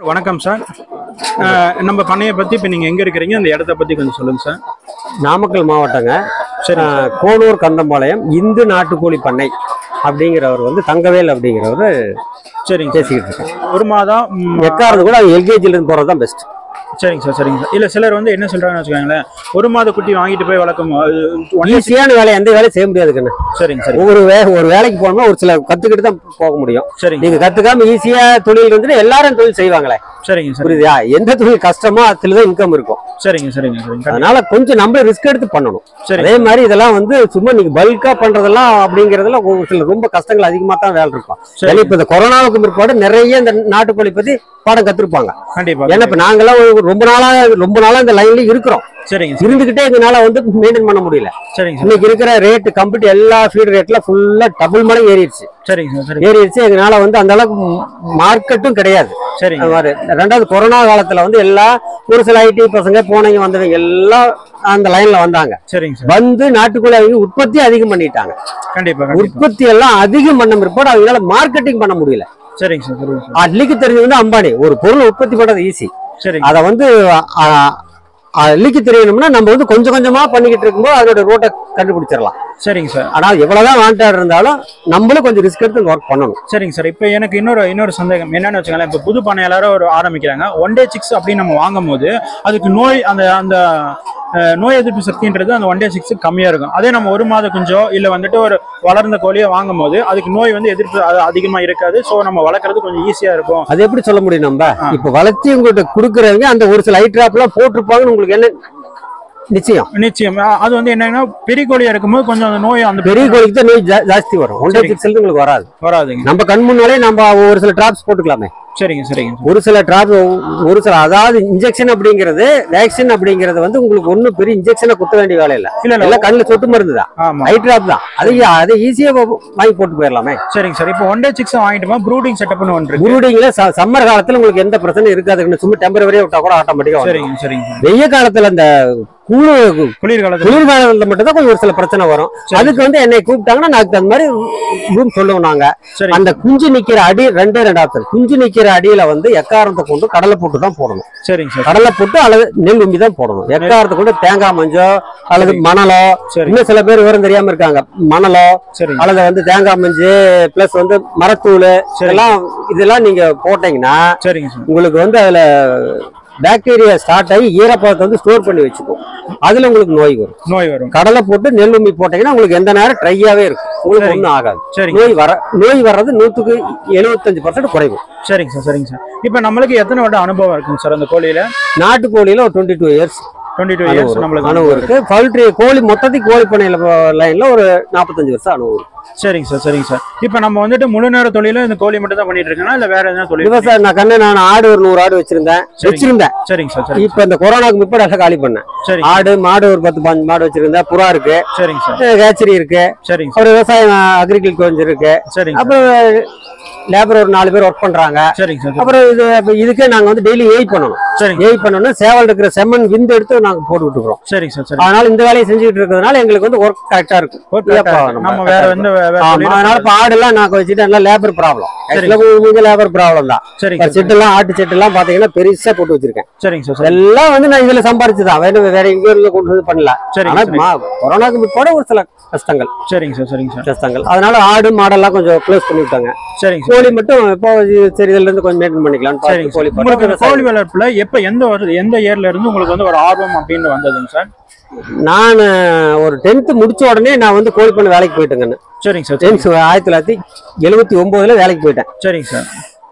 வணக்கம் சார் அஹ், நம்ம பண்ணையை பத்தி இப்ப நீங்க எங்க இருக்கிறீங்க அந்த இடத்த பத்தி கொஞ்சம் சொல்லுங்க சார் நாமக்கல் மாவட்டங்க சரி ஆஹ், கோனூர் கந்தம்பாளையம் இந்து நாட்டுக்கோழி பண்ணை அப்படிங்கிறவர் வந்து தங்கவேல் அப்படிங்கிறவர் சரிங்க சார். பேசிக்கிட்டு இருக்கேன் ஒரு மாதம் ம், எக்காரது கூட எல்கேஜில இருந்து போறது தான் பெஸ்ட் சரிங்க சார் சரிங்க சார் இல்ல சிலர் வந்து என்ன சொல்றாங்கன்னு வச்சுக்கோங்களேன் ஒரு மாத குட்டி வாங்கிட்டு போய் வளர்க்கும் அது ஒன் டே ஈஸியான வேலை எந்த வேலையும் செய்ய முடியாதுங்கண்ணா சரிங்க சரி ஒவ்வொரு வே ஒரு வேலைக்கு போகணும்னா ஒரு சில கத்துக்கிட்டு தான் போக முடியும் சரிங்க நீங்க கத்துக்காம ஈஸியா தொழில் இருந்துட்டு எல்லாரும் தொழில் செய்வாங்களே சரிங்க சார் புரியுதா எந்த தொழில் கஷ்டமோ அதுல தான் இன்கம் இருக்கும் சரிங்க சரிங்க சரிங்க அதனால கொஞ்சம் நம்ம ரிஸ்க் எடுத்து பண்ணணும் சரி அதே மாதிரி இதெல்லாம் வந்து சும்மா நீங்க பல்கா பண்றதெல்லாம் அப்படிங்கறதெல்லாம் ஒரு சில ரொம்ப கஷ்டங்கள் அதிகமா தான் வேலை இருக்கும் சரி. ஏன்னா இப்ப இந்த கொரோனாவுக்கு பிற்பாடு நிறைய இந்த நாட்டுக்கோழி பத்தி பாடம் கத்துருப்பாங்க கண்டிப்பா ஏன்னா இப்ப நாங்கெல்லாம் ஒரு- ரொம்ப நாளா ரொம்ப நாளா இந்த லைன்ல இருக்கிறோம் சரிங்க சார் இருந்துகிட்டே எங்களால வந்து மெயின்டைன் பண்ண முடியல சரிங்க சார் இன்னைக்கு இருக்கிற ரேட் கம்ப்ளீட் எல்லா ஃபீட் ரேட்ல ஃபுல்லா டபுள் மடங்கு ஏறிடுச்சு சரிங்க சார் சரிங்க ஏறிடுச்சு எங்களால வந்து அந்த அளவுக்கு மார்க்கெட்டும் கிடையாது சரிங்க அது மாதிரி ரெண்டாவது கொரோனா காலத்துல வந்து எல்லா ஒரு சில ஐடி பசங்க போனவங்க வந்தவங்க எல்லாம் அந்த லைன்ல வந்தாங்க சரிங்க சார் வந்து நாட்டுக்கோழி அவங்க உற்பத்தி அதிகம் பண்ணிட்டாங்க கண்டிப்பா கண்டிப்பா உற்பத்தி எல்லாம் அதிகம் பண்ண பிற்பாடு அவங்களால மார்க்கெட்டிங் பண்ண முடியல சரிங்க சார் சரிங்க சார் அள்ளிக்கு தெரிஞ்சது வந்து அம்பானி ஒரு பொருள் உற்பத்தி பண்றது ஈஸி சரிங்க அதை வந்து அ, அ, அள்ளிக்கு தெரியணும்னா நம்ம வந்து கொஞ்சம் கொஞ்சமா பண்ணிக்கிட்டு இருக்கும்போது அதோட ரோட்டை கண்டுபிடிச்சிடலாம் சரிங்க சார் ஆனா எவ்வளவுதான் வாண்டாடு இருந்தாலும் நம்மளும் கொஞ்சம் ரிஸ்க் எடுத்து ஒர்க் பண்ணணும் சரிங்க சார் இப்போ எனக்கு இன்னொரு இன்னொரு சந்தேகம் என்னன்னு வச்சுக்கோங்களேன் இப்போ புது பண்ணை எல்லாரும் ஒரு ஆரம்பிக்கிறாங்க ஒன் டே சிக்ஸ் அப்படின்னு நம்ம வாங்கும் போது அதுக்கு நோய் அந்த அந்த அஹ், நோய் எதிர்ப்பு சக்தின்றது அந்த ஒன் டே சிக்ஸ் கம்மியா இருக்கும் அதே நம்ம ஒரு மாத குஞ்சோ இல்ல வந்துட்டு ஒரு வளர்ந்த கோழியை வாங்கும் போது அதுக்கு நோய் வந்து எதிர்ப்பு அது அதிகமா இருக்காது ஸோ நம்ம வளர்க்கறது கொஞ்சம் ஈஸியா இருக்கும் அது எப்படி சொல்ல முடியும் நம்ம ஆ. இப்ப வளர்ச்சி உங்கள்கிட்ட கொடுக்குறவங்க அந்த ஒரு சில ஐ எல்லாம் போட்டிருப்பாங்கன்னு உங்களுக்கு என்ன நிச்சயம் நிச்சயம் அஹ், அது வந்து என்னன்னா பெரிய கோழியா இருக்கும்போது கொஞ்சம் அந்த நோய் அந்த பெரிய கோழிக்கு தான் நோய் ஜா- ஜாஸ்தி வரும் ஒன் டே சரி. சிக்ஸ் உங்களுக்கு வராது வராதுங்க நம்ம கண் முன்னாலே நம்ம ஒரு சில டிராப்ஸ் போட்டுக்கலாமே சரிங்க சரிங்க ஒரு சில டிராப் ஒரு சில அதாவது இன்ஜெக்ஷன் அப்படிங்கிறது வேக்சின் அப்படிங்கிறது வந்து உங்களுக்கு ஒண்ணும் பெரிய இன்ஜெக்ஷனை குத்த வேண்டிய வேலை இல்ல இல்ல இல்ல எல்லாம் கண்ணுல சொட்டு மருந்து தான் ஆமா ஐ டிராப் தான் அது அதை ஈஸியா வாங்கி போட்டு போயிடலாமே சரிங்க சார் இப்போ ஒன் டே சிக்ஸ் வாங்கிட்டோமா ப்ரூடிங் செட்டப்னு ஒன்று இருக்கு குருடிங்ல சம்மர் காலத்துல உங்களுக்கு எந்த பிரச்சனையும் இருக்காதுன்னு சும்மா டெம்பரவரியா விட்டா கூட ஆட்டோமேட்டிக்கா வரும் சரிங்க சரிங்க சார் வெய்ய காலத்துல அந்த குளிர் குளிர்காலத்துல குளிர்காலத்துல மட்டும் தான் கொஞ்சம் ஒரு சில பிரச்சனை வரும் சரி. அதுக்கு வந்து என்னை கூப்பிட்டாங்கன்னா நான் அதுக்கு அந்த மாதிரி ரூம் சொல்லுவோம் நாங்க சரி அந்த குஞ்சு நிக்கிற அடி ரெண்டே ரெண்டு ஆப்ஷன் குஞ்சு நிக்கிற அடியில வந்து எக்காரத்தை கொண்டு கடலை போட்டு தான் போடணும் சரிங்க சார் கடலை போட்டு அல்லது நெல் உம்பி தான் போடணும் எக்காரத்தை கொண்டு தேங்காய் மஞ்சோ அல்லது சரி. மணலோ சரி இன்னும் சில பேர் விவரம் தெரியாம இருக்காங்க மணலோ சரிங்க அல்லது வந்து தேங்காய் மஞ்சு பிளஸ் வந்து மரத்தூள் சரி இதெல்லாம் இதெல்லாம் நீங்க போட்டீங்கன்னா சரிங்க சார் உங்களுக்கு வந்து அதுல பாக்டீரியா ஸ்டார்ட் ஆகி ஈரப்பதத்தை வந்து ஸ்டோர் பண்ணி வச்சுக்கும் அதுல உங்களுக்கு நோய் வரும் நோய் வரும் கடலை போட்டு நெல் உமி போட்டீங்கன்னா உங்களுக்கு எந்த நேரம் ட்ரையாவே இருக்கும் உங்களுக்கு சரி. ஒன்றும் ஆகாது சரிங்க நோய் வர நோய் வர்றது நூத்துக்கு எழுபத்தஞ்சு பர்சன்ட் குறைவு சரிங்க சார் சரிங்க சார் இப்போ நம்மளுக்கு எத்தனை வருட அனுபவம் இருக்குங்க சார் அந்த கோழியில நாட்டுக்கோழியில ஒரு twenty two years twenty two years நம்மளுக்கு அனுபவம் இருக்கு பவுல்ட்ரி கோழி மொத்தத்துக்கு கோழி பண்ணையில லைன்ல ஒரு நாற்பத்தஞ்சு வருஷம் அனுபவம் இருக்கு சரிங்க சார் சரிங்க சார் இப்போ நம்ம வந்துட்டு முழு நேர தொழில இந்த கோழி மட்டும் தான் பண்ணிட்டு இருக்கோம்னா இல்ல வேற எதுனா தொழில் விவசாயம் நான் கண்ணு நான் ஆடு ஒரு நூறு ஆடு வச்சிருந்தேன் சரிங்க. வச்சிருந்தேன் சரிங்க சார் சரிங்க இப்ப இந்த கொரோனாக்கு முப்பது எல்லாம் காலி பண்ணேன் சரிங்க ஆடு மாடு ஒரு பத்து பாஞ்சு மாடு வச்சிருந்தேன் புறா இருக்கு சரிங்க சார் கேச்சரி இருக்கு சரிங்க சார் அப்புறம் விவசாயம் அக்ரிகல்ச்சர் கொஞ்சம் இருக்கு சரிங்க சார் அப்புறம் லேபர் ஒரு நாலு பேர் ஒர்க் பண்றாங்க சரிங்க சார் அப்புறம் இது இப்ப இதுக்கே நாங்க வந்து டெய்லி ஏய் பண்ணணும் சரிங்க ஏய் பண்ணணும்னா சேவல் இருக்கிற செம்மண் விந்து எடுத்து நாங்க போட்டு விட்டுக்கிறோம் சரிங்க சார் சரி அதனால இந்த வேலையை செஞ்சுட்டு இருக்கிறதுனால எங்களுக்கு வந்து ஒர்க் கரெக்டா இருக்கு ஓகே ஏப்பா, நம்ம நம்ம வேற எந்த வே- வேற ஆமா தொழிலும் அதனால இப்ப ஆடெல்லாம் நாங்க வச்சுட்டு எல்லாம் லேபர் ப்ராப்ளம் ஆக்சுவலா லேபர் ப்ராப்ளம் தான் சரிங்க இப்ப சார் செட்டு எல்லாம் ஆட்டு செட்டு எல்லாம் பாத்தீங்கன்னா பெருசா போட்டு வச்சிருக்கேன் சரிங்க சார் சரி எல்லாம் வந்து நான் இதுல சம்பாரிச்சுதான் வேற வேற எங்க இருந்து கொண்டு வந்து பண்ணல சரிங்க ஆனா சரி. மா- கொரோனாக்கு பிற்பாடு ஒரு சில கஷ்டங்கள் சரிங்க சார் சரிங்க சார் கஷ்டங்கள் அதனால ஆடு மாடெல்லாம் கொஞ்சம் க்ளோஸ் பண்ணி விட்டாங்க சரிங்க சார் கோழி மட்டும் இப்போ இது சரி இதுல இருந்து கொஞ்சம் மெயின்டைன் பண்ணிக்கலாம் சரிங்க கோழி சார் உங்களுக்கு இந்த கோழி வளர்ப்புல எப்ப எந்த வருது எந்த இயர்ல இருந்து உங்களுக்கு வந்து ஒரு ஆர்வம் அப்படின்னு வந்ததுங்க சார் நான் ஒரு டென்த் முடிச்ச உடனே நான் வந்து கோழி பண்ண வேலைக்கு போயிட்டேங்கன்னு சரிங்க சார் டென்த் ஆயிரத்தி தொள்ளாயிரத்தி எழுபத்தி ஒன்பதுல வேலைக்கு போயிட்டேன் சரிங்க சார்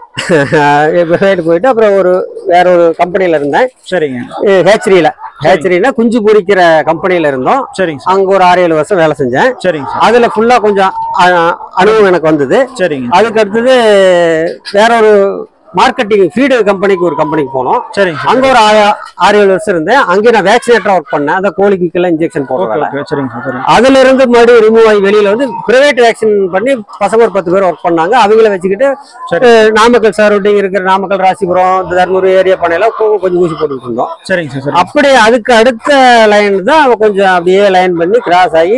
வேலைக்கு போயிட்டு அப்புறம் ஒரு வேற ஒரு கம்பெனில இருந்தேன் சரிங்க ஹேச்சரியில ஹேச்சரினா குஞ்சு பொரிக்கிற கம்பெனில இருந்தோம் சரிங்க சார் அங்க ஒரு ஆறு ஏழு வருஷம் வேலை செஞ்சேன் சரிங்க சார் அதுல ஃபுல்லா கொஞ்சம் அ- அனுபவம் எனக்கு வந்தது சரிங்க அதுக்கு அடுத்தது வேற ஒரு மார்க்கெட்டிங் ஃபீடு கம்பெனிக்கு ஒரு கம்பெனிக்கு போனோம் சரிங்க சார் அங்க ஒரு ஆ- ஆறு ஏழு வருஷம் இருந்தேன் அங்கே நான் வேக்சினேட்டரா ஒர்க் பண்ணேன் அந்த கோழிக்கு இன்ஜெக்ஷன் ஓகே போடுறேன் ஓகே சரிங்க சார் சரிங்க அதுல இருந்து மறுபடியும் ரிமூவ் ஆகி வெளியில வந்து பிரைவேட் வேக்சின் பண்ணி பசங்க ஒரு பத்து பேர் ஒர்க் பண்ணாங்க அவங்கள வச்சுக்கிட்டு சரி. அஹ், நாமக்கல் சரௌண்டிங் இருக்கிற நாமக்கல் ராசிபுரம் இந்த தர்மபுரி ஏரியா பண்ணையில கொ- கொஞ்சம் ஊசி போட்டுக்கிட்டு இருந்தோம் சரிங்க சார் சரிங்க அப்படியே அதுக்கு அடுத்த லைன் தான் கொஞ்சம் அப்படியே லைன் பண்ணி கிராஸ் ஆகி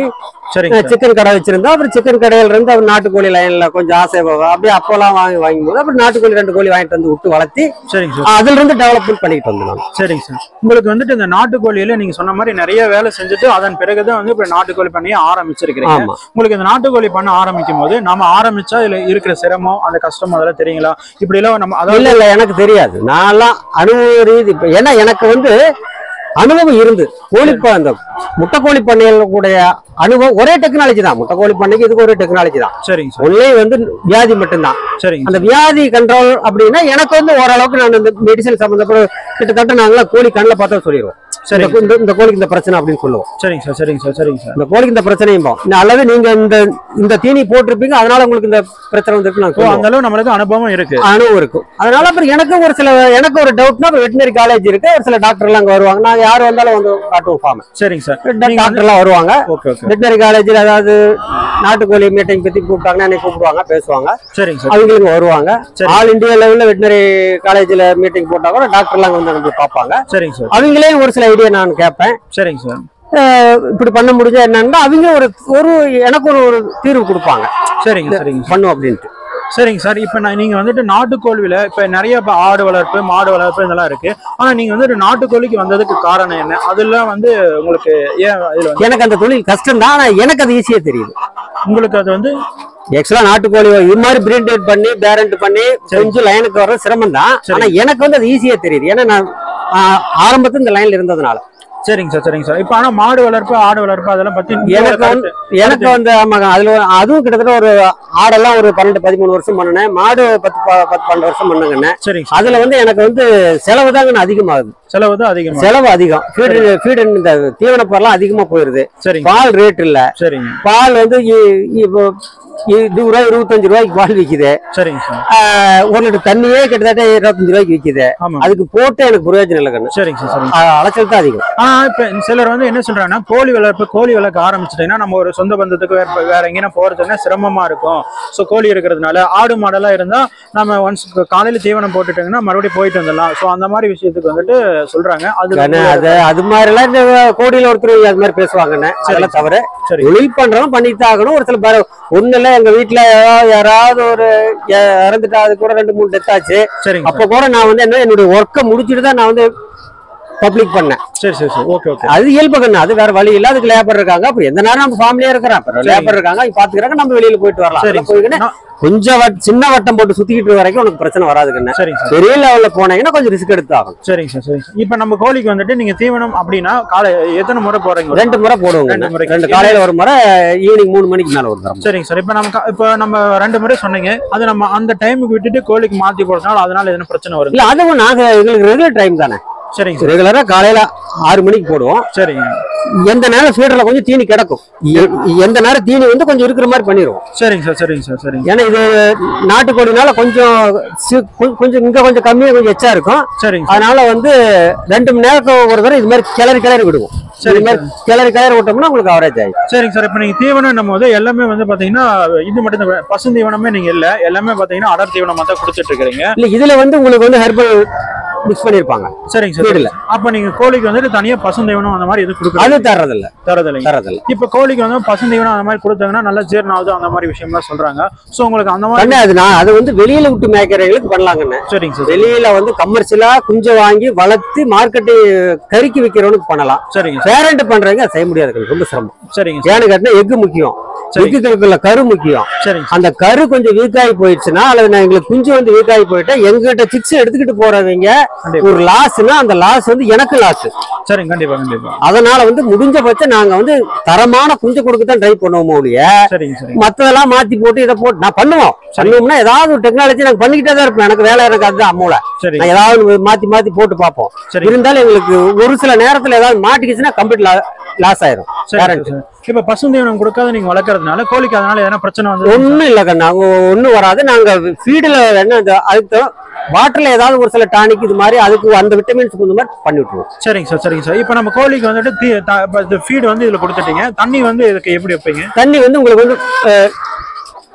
சரிங்க சார் சிக்கன் கடை வச்சிருந்தோம் அப்புறம் சிக்கன் கடையில இருந்து அவர் நாட்டுக்கோழி லைன்ல கொஞ்சம் ஆசை போகும் அப்படியே அப்போலாம் வாங்கி வாங்கும் போது அப்புறம் நாட்டுக்கோழி ரெண்டு கோழி வாங்கிட்டு வந்து விட்டு வளர்த்தி சரிங்க சார் அதுல இருந்து டெவலப்மெண்ட் பண்ணிட்டு வந்தோம் நாங்க. சரிங்க சார் உங்களுக்கு வந்துட்டு இந்த நாட்டுக்கோழியில நீங்க சொன்ன மாதிரி நிறைய வேலை செஞ்சுட்டு அதன் பிறகுதான் வந்து இப்ப நாட்டுக்கோழி பண்ணையை ஆரம்பிச்சிருக்கிறீங்க ஆமா உங்களுக்கு இந்த நாட்டுக்கோழி பண்ண ஆரம்பிக்கும் போது நம்ம ஆரம்பிச்சா இதுல இருக்கிற சிரமம் அந்த கஷ்டம் அதெல்லாம் தெரியுங்களா இப்படி எல்லாம் நம்ம அதாவது இல்ல இல்ல எனக்கு தெரியாது நான்லாம் அனுபவ ரீதி இப்ப ஏன்னா எனக்கு வந்து அனுபவம் இருந்து கோழி ப- அந்த முட்டைக்கோழி பண்ணையில கூடிய அனுபவம் ஒரே டெக்னாலஜி தான் முட்டைக்கோழி பண்ணைக்கு இதுக்கு ஒரே டெக்னாலஜி தான் சரிங்க சார் ஒன்லே வந்து வியாதி மட்டும்தான் சரிங்க அந்த வியாதி கண்ட்ரோல் அப்படின்னா எனக்கு வந்து ஓரளவுக்கு நான் இந்த மெடிசன் சம்பந்தப்பட்ட கிட்டத்தட்ட நாங்களாம் கோழி கண்ணில் பார்த்தா சொல்லிடுவோம் சரிங்க இந்த- இந்த- இந்த கோழிக்கு இந்த பிரச்சனை அப்படின்னு சொல்லுவோம் சரிங்க சார் சரிங்க சார் சரிங்க சார் இந்த கோழிக்கு இந்த பிரச்சனையும் போம். இந்த அல்லது நீங்க இந்த இந்த தீனி போட்டிருப்பீங்க அதனால உங்களுக்கு இந்த பிரச்சனை வந்திருக்கு நான் ஓ சொல்லுவோம். அந்த அளவு நம்மளுக்கு அனுபவம் இருக்கு அனுபவம் இருக்கும் அதனால அப்புறம் எனக்கும் ஒரு சில எனக்கு ஒரு டவுட்னா வெட்டினரி காலேஜ் இருக்கு ஒரு சில டாக்டர் எல்லாம் அங்க வருவாங்க நாங்க யார் வந்தாலும் வந்து காட்டுவோம் ஃபார்ம் சரிங்க சார் டாக்டர் எல்லாம் வருவாங்க ஓகே ஓகே வெட்டினரி காலேஜில் அதாவது நாட்டுக்கோழி மீட்டிங் பத்தி கூப்பிட்டாங்கன்னா என்னை கூப்பிடுவாங்க பேசுவாங்க சரிங்க சார் அவங்களுக்கு வருவாங்க சரி. ஆல் இந்தியா லெவல்ல வெட்டினரி காலேஜ்ல மீட்டிங் போட்டா கூட டாக்டர் எல்லாம் வந்து வந்து பார்ப்பாங்க சரிங்க சார் அவங்களே ஒரு சில ஐடியா நான் கேட்பேன் சரிங்க சார் அஹ் இப்படி பண்ண முடிஞ்சா என்னன்னா அவங்க ஒரு ஒரு எனக்கு ஒரு ஒரு தீர்வு கொடுப்பாங்க சரிங்க சரிங்க சார். பண்ணும் அப்படின்ட்டு சரிங்க சார் இப்போ நான் நீங்க வந்துட்டு நாட்டுக்கோழியில இப்போ நிறைய இப்போ ஆடு வளர்ப்பு மாடு வளர்ப்பு இதெல்லாம் இருக்கு ஆனா நீங்க வந்துட்டு நாட்டுக்கோழிக்கு வந்ததுக்கு காரணம் என்ன அதெல்லாம் வந்து உங்களுக்கு ஏன் இதுல வந்து எனக்கு அந்த தொழில் கஷ்டம் தான் ஆனா எனக்கு அது ஈஸியா தெரியுது உங்களுக்கு அது வந்து ஆக்சுவலா நாட்டுக்கோழி இது மாதிரி பிரீட் பண்ணி பேரண்ட் பண்ணி கொஞ்சம் லைனுக்கு வர சிரமம் தான் சரி. ஆனா எனக்கு வந்து அது ஈஸியா தெரியுது ஏன்னா நான் ஆஹ், ஆரம்பத்துல இந்த லைன்ல இருந்ததுனால சரிங்க சார் சரிங்க சார் இப்போ ஆனா மாடு வளர்ப்பு ஆடு வளர்ப்பு அதெல்லாம் பத்தி உங்களோட எனக்கு வந்து கருத்து- எனக்கு வந்து ஆமாங்க அதுல ஒரு- அதுவும் கிட்டத்தட்ட ஒரு ஆடெல்லாம் ஒரு பன்னெண்டு பதிமூணு வருஷம் பண்ணினேன் மாடு பத்து ப- பத்து பன்னெண்டு வருஷம் பண்ணுங்கண்ணே சரிங்க சார் அதுல வந்து எனக்கு வந்து செலவு தாங்க அதிகமாகுது செலவு தான் அதிகமா செலவு அதிகம் ஃபீடு ஃபீடு இந்த தீவன பொருள்லாம் அதிகமா போயிருது சரிங்க பால் ரேட் இல்ல சரிங்க பால் வந்து இ- இப்போ இருபது ரூபாய் இருபத்தஞ்சு ரூபாய்க்கு பால் விக்குது சரிங்க சார் ஆஹ் ஒரு லிட்டர் தண்ணியே கிட்டத்தட்ட இருபத்தஞ்சு ரூபாய்க்கு விக்குது ஆமா அதுக்கு போட்டு எனக்கு பிரயோஜனம் இல்லை கண்ணு சரிங்க சார் சரிங்க ஆஹ் அலைச்சல் தான் அதிகம் ஆனா இப்ப சிலர் வந்து என்ன சொல்றாங்கன்னா கோழி வளர்ப்பு கோழி வளர்க்க ஆரம்பிச்சிட்டீங்கன்னா நம்ம ஒரு சொந்த பந்தத்துக்கு வேற வேற எங்கேயும் போறதுன்னா சிரமமா இருக்கும் ஸோ கோழி இருக்கிறதுனால ஆடு மாடெல்லாம் இருந்தா நம்ம ஒன்ஸ் காலையில தீவனம் போட்டுட்டோங்கன்னா மறுபடியும் போயிட்டு வந்துடலாம் ஸோ அந்த மாதிரி விஷயத்துக்கு வந்துட்டு சொல்றாங்க அது கண்ணு அது அது மாதிரி எல்லாம் இந்த கோடியில ஒருத்தர் அது மாதிரி பேசுவாங்கண்ணே அதெல்லாம் தவிர சரி தொழில் பண்றவங்க பண்ணிட்டு தான் ஆகணும் ஒரு சில பேர் ஒண்ணு இல்ல எங்க வீட்டுல யாராவது- யாராவது ஒரு இ- இறந்துட்டா அது கூட ரெண்டு மூணு டெத் ஆச்சு சரிங்க அப்ப கூட நான் வந்து என்ன என்னுடைய ஒர்க்கை முடிச்சுட்டு தான் நான் வந்து பப்ளிக் பண்ணேன் சரி சரி சரி ஓகே ஓகே அது இயல்பு கண்ணு அது வேற வழி இல்ல அதுக்கு லேபர் இருக்காங்க அப்ப எந்த நேரம் நம்ம ஃபேமிலியா இருக்கிறோம் அப்ப லேபர் இருக்காங்க அவங்க பாத்துக்கிறாங்க நம்ம வெளியில போயிட்டு வரலாம் சரி அதெல்லாம் போய்க்கின்னு நான்- கொஞ்சம் வட்- சின்ன வட்டம் போட்டு சுத்திக்கிட்டு வரைக்கும் உனக்கு பிரச்சனை வராது கண்ணு சரிங்க சார் பெரிய லெவல்ல போனீங்கன்னா கொஞ்சம் ரிஸ்க் எடுத்து ஆகும் சரிங்க சார் சரிங்க சார் இப்போ நம்ம கோழிக்கு வந்துட்டு நீங்க தீவனம் அப்படின்னா காலை எத்தனை முறை போறீங்க ரெண்டு முறை போடுவோங்க ரெண்டு முறை. ரெண்டு காலையில ஒரு முறை ஈவினிங் மூணு மணிக்கு மேல ஒரு தரம் சரிங்க சார் இப்போ நம்ம க- இப்போ நம்ம ரெண்டு முறை சொன்னீங்க அது நம்ம அந்த டைமுக்கு விட்டுட்டு கோழிக்கு மாத்தி போடுறதுனால அதனால எதுவும் பிரச்சனை வருது இல்ல அதுவும் நாங்க எங்களுக்கு ரெகுலர் டைம் தானே சரிங்க சார் ரெகுலரா காலையில ஆறு மணிக்கு போடுவோம் சரிங்க எந்த நேரம் ஃபீடர்ல கொஞ்சம் தீனி கிடக்கும் எ- எந்த நேரம் தீனி வந்து கொஞ்சம் இருக்கிற மாதிரி பண்ணிடுவோம் சரிங்க சார் சரிங்க சார் சரிங்க ஏன்னா இது நாட்டுக்கோழினால கொஞ்சம் சி- கொ- கொஞ்சம் இங்க கொஞ்சம் கம்மியா கொஞ்சம் எச்சா இருக்கும் சரிங்க சார் அதனால வந்து ரெண்டு மணி நேரத்துக்கு ஒரு தடவை இது மாதிரி கிளறி கிளறி விடுவோம் சரி, இது மாதிரி கிளறி கிளறி விட்டோம்னா உங்களுக்கு அவரேஜ் ஆகும் சரிங்க சார் இப்போ நீங்க தீவனம் நம்ம வந்து எல்லாமே வந்து பாத்தீங்கன்னா இது மட்டும் தான் பசு தீவனமே நீங்க இல்ல எல்லாமே பாத்தீங்கன்னா அடர் தீவனமா தான் கொடுத்துட்டு இருக்கிறீங்க இல்ல இதுல வந்து உங்களுக்கு வந்து ஹெர்பல் மிக்ஸ் பண்ணிருப்பாங்க சரிங்க சார் வீடுல. அப்ப நீங்க கோழிக்கு வந்துட்டு தனியா பசு தீவனம் அந்த மாதிரி எதுவும் கொடுக்குறது அது தர்றதில்ல தரதில்லைங்க தர்றதில்ல இப்ப கோழிக்கு வந்து பசு தீவனம் அந்த மாதிரி கொடுத்தாங்கன்னா நல்லா ஜீரணம் ஆகுது அந்த மாதிரி விஷயம்லாம் சொல்றாங்க சோ உங்களுக்கு அந்த மாதிரி கண்ணு அது நான் அது வந்து வெளியில விட்டு மேய்க்கிறவங்களுக்கு பண்ணலாங்கண்ணே சரிங்க சார் வெளியில வந்து கமர்ஷியலா குஞ்ச வாங்கி வளர்த்து மார்க்கெட்டு கறிக்கு விற்கிறவனுக்கு பண்ணலாம் சரிங்க சார் பேரண்ட் பண்றவங்க அதை செய்ய முடியாது கண்ணு. ரொம்ப சிரமம் சரிங்க சார் ஏன்னு கேட்டா எக்கு முக்கியம் சரி. எக்குகளுக்குள்ள கரு முக்கியம் சரிங்க அந்த கரு கொஞ்சம் வீக் ஆகி போயிடுச்சுன்னா அல்லது நான் எங்களுக்கு குஞ்சு வந்து வீக் ஆகி போயிட்டா எங்ககிட்ட சிக்ஸ் எடுத்துக்கிட்டு போறவங்க கண்டிப்பா ஒரு லாஸ்னா அந்த லாஸ் வந்து எனக்கு லாஸ் சரிங்க கண்டிப்பா கண்டிப்பா அதனால வந்து முடிஞ்ச பட்சம் நாங்க வந்து தரமான குஞ்சு கொடுக்க தான் ட்ரை பண்ணுவோம் ஒழிய சரிங்க சரிங்க மத்ததெல்லாம் மாத்தி போட்டு இதை போட்டு நான் பண்ணுவோம் பண்ணுவோம்னா ஏதாவது ஒரு டெக்னாலஜி நாங்க பண்ணிக்கிட்டே தான் இருப்பேன் எனக்கு வேலை எனக்கு அதுதான் அம்மூல சரிங்க நான் ஏதாவது ஒரு மாத்தி மாத்தி போட்டு பார்ப்போம் சரிங்க இருந்தாலும் எங்களுக்கு ஒரு சில நேரத்துல ஏதாவது மாட்டிக்கிச்சுன்னா கம்ப்ளீட் லாஸ் ஆயிரும் சரிங்க guarantee. சார் இப்ப பசு தீவனம் கொடுக்காத நீங்க வளர்க்கறதுனால கோழிக்கு அதனால எதனா பிரச்சனை வந்து ஒண்ணும் இல்ல கண்ணா ஒண்ணும் வராது நாங்க ஃபீடுல என்ன இந்த அதுக்கு வாட்டர்ல ஏதாவது ஒரு சில டானிக் இது மாதிரி அதுக்கு அந்த விட்டமின்ஸ் இந்த மாதிரி பண்ணி விட்டுருவோம் சரிங்க சார் சரிங்க சார் இப்ப நம்ம கோழிக்கு வந்துட்டு தீ- த- இப்ப இந்த ஃபீடு வந்து இதுல கொடுத்துட்டீங்க தண்ணி வந்து இதுக்கு எப்படி வைப்பீங்க தண்ணி வந்து உங்களுக்கு வந்து அஹ்,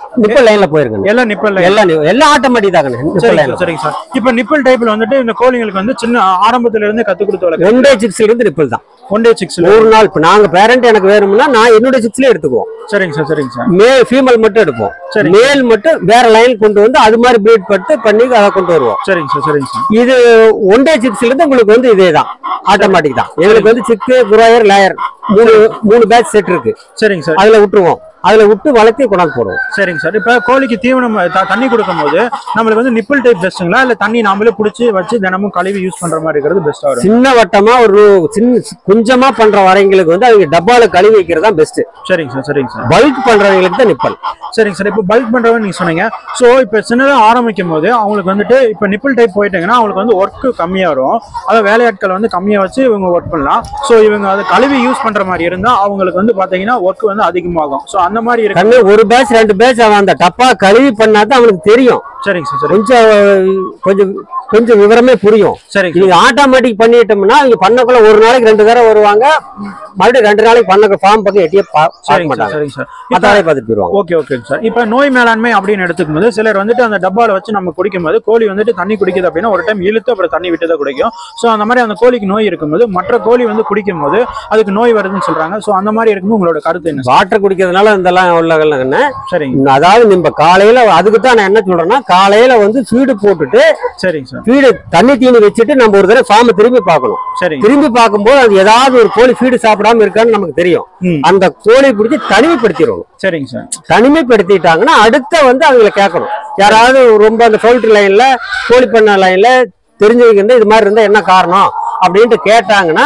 நிப்பல் லைன்ல போயிருங்க எல்லாம் நிப்பல் எல்லாம் நி- எல்லாம் ஆட்டோமேட்டிக் தாங்க நிப்பல் சரிங்க லைன்ல சார் சரிங்க சார் இப்போ நிப்பல் டைப்ல வந்துட்டு இந்த கோழிங்களுக்கு வந்து சின்ன ஆரம்பத்துல இருந்து கத்து கொடுத்து வளர்க்க ஒன் டே சிக்ஸ்ல இருந்து நிப்பல் தான் ஒன் டே சிக்ஸ்ல ஒரு நாள் இப்ப நாங்க பேரண்ட் எனக்கு வேணும்னா நான் என்னுடைய சிக்ஸ்லயே எடுத்துக்குவோம் சரிங்க சார் சரிங்க சார் மேல் ஃபீமேல் மட்டும் எடுப்போம் சரி. மேல் மட்டும் வேற லைன் கொண்டு வந்து அது மாதிரி ப்ரீட் பட்டு பண்ணி அதை கொண்டு வருவோம் சரிங்க சார் சரிங்க சார் இது ஒன் டே சிக்ஸ்ல இருந்து உங்களுக்கு வந்து இதே தான் ஆட்டோமேட்டிக் தான் எங்களுக்கு வந்து சிக்கு குராயர் லேயர் மூணு மூணு பேட்ச் செட் இருக்கு சரிங்க சார் அதுல விட்டுருவோம் அதுல விட்டு வளர்த்தி கொண்டாந்து போடுவோம் சரிங்க சார் இப்போ கோழிக்கு தீவனம் த- தண்ணி கொடுக்கும்போது நம்மளுக்கு வந்து நிப்பிள் டைப் பெஸ்ட்டுங்களா இல்லை தண்ணி நாமளே பிடிச்சி வச்சு தினமும் கழுவி யூஸ் பண்ற மாதிரி இருக்கிறது பெஸ்ட்டாக வரும் சின்ன வட்டமா ஒரு சின்ன கொஞ்சமா பண்ற வரைங்களுக்கு வந்து அவங்க டப்பால கழுவி வைக்கிறது தான் பெஸ்ட் சரிங்க சார் சரிங்க சார் பல்க் பண்றவங்களுக்கு தான் நிப்பல் சரிங்க சார் இப்போ பல்க் பண்றவங்க நீங்க சொன்னீங்க ஸோ இப்போ சின்னதாக ஆரம்பிக்கும் போது அவங்களுக்கு வந்துட்டு இப்போ நிப்பிள் டைப் போயிட்டாங்கன்னா அவங்களுக்கு வந்து ஒர்க்கு கம்மியாக வரும் அதாவது வேலையாட்கள் வந்து கம்மியாக வச்சு இவங்க ஒர்க் பண்ணலாம் ஸோ இவங்க அதை கழுவி யூஸ் பண்ற மாதிரி இருந்தால் அவங்களுக்கு வந்து பார்த்தீங்கன்னா ஒர்க் வந்து அதிகமாகும் ஸோ அந்த மாதிரி இருக்கு கண்ணு ஒரு பேட்ச் ரெண்டு பேட்ச் அவன் அந்த டப்பா கழுவி பண்ணாதான் அவனுக்கு தெரியும் சரிங்க சார் சரி கொஞ்சம் கொஞ்சம் கொஞ்சம் விவரமே புரியும் சரிங்க நீங்க ஆட்டோமேட்டிக் பண்ணிட்டோம்னா அவங்க பண்ணக்குள்ள ஒரு நாளைக்கு ரெண்டு தடவை வருவாங்க மறுபடியும் ரெண்டு நாளைக்கு பண்ண ஃபார்ம் பக்கம் எட்டியே பா- பார்க்க சரிங்க சார் மாட்டாங்க சரிங்க சார் மத்த வேலையை பார்த்துட்டு போயிருவாங்க ஓகே ஓகேங்க சார் இப்போ நோய் மேலாண்மை அப்படின்னு எடுத்துக்கும் போது சிலர் வந்துட்டு அந்த டப்பால வச்சு நம்ம குடிக்கும் போது கோழி வந்துட்டு தண்ணி குடிக்குது அப்படின்னா ஒரு டைம் இழுத்து அப்புறம் தண்ணி விட்டு தான் குடிக்கும் ஸோ அந்த மாதிரி அந்த கோழிக்கு நோய் இருக்கும்போது மற்ற கோழி வந்து குடிக்கும் போது அதுக்கு நோய் வருதுன்னு சொல்றாங்க ஸோ அந்த மாதிரி இருக்கும்போது உங்களோட கருத்து என்ன சார் வாட்டர் குடிக்கிறதுனால இதெல்லாம் உள்ளகல்ல சரிங்க அதாவது நம்ம காலையில அதுக்கு தான் நான் என்ன சொல்றேன்னா காலையில வந்து ஃபீடு போட்டுட்டு சரிங்க சார் ஃபீடு தண்ணி தீனி வச்சுட்டு நம்ம ஒரு தடவை ஃபார்மை திரும்பி பார்க்கணும் சரிங்க திரும்பி பார்க்கும்போது அது ஏதாவது ஒரு கோழி ஃபீடு சாப்பிடாம இருக்கான்னு நமக்கு தெரியும் ம் அந்த கோழி பிடிச்சி தனிமைப்படுத்திடணும் சரிங்க சார் தனிமைப்படுத்திட்டாங்கன்னா அடுத்த வந்து அவங்களை கேட்கணும் யாராவது ரொம்ப அந்த பவுல்ட்ரி லைன்ல கோழி பண்ண லைன்ல தெரிஞ்சவங்க இருந்தா இது மாதிரி இருந்தா என்ன காரணம் அப்படின்ட்டு கேட்டாங்கன்னா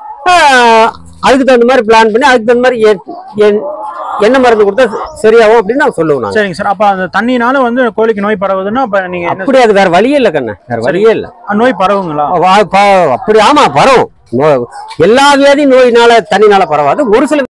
ஆஹ், அதுக்கு தகுந்த மாதிரி பிளான் பண்ணி அதுக்கு தகுந்த மாதிரி எ- என்- என்ன மருந்து கொடுத்தா சரியாகும் அப்படின்னு நான் சொல்லுவோம் நாங்க சரிங்க சார் அப்ப அந்த தண்ணினால வந்து கோழிக்கு நோய் பரவுதுன்னா அப்ப நீங்க என்ன அப்படி அது வேற வழியே இல்லை கண்ணு வேற வழியே இல்லை நோய் பரவுங்களா வா- பா- அப்படி ஆமா பரவும் நோ- எல்லா வியாதி நோயினால தண்ணினால பரவாது ஒரு சில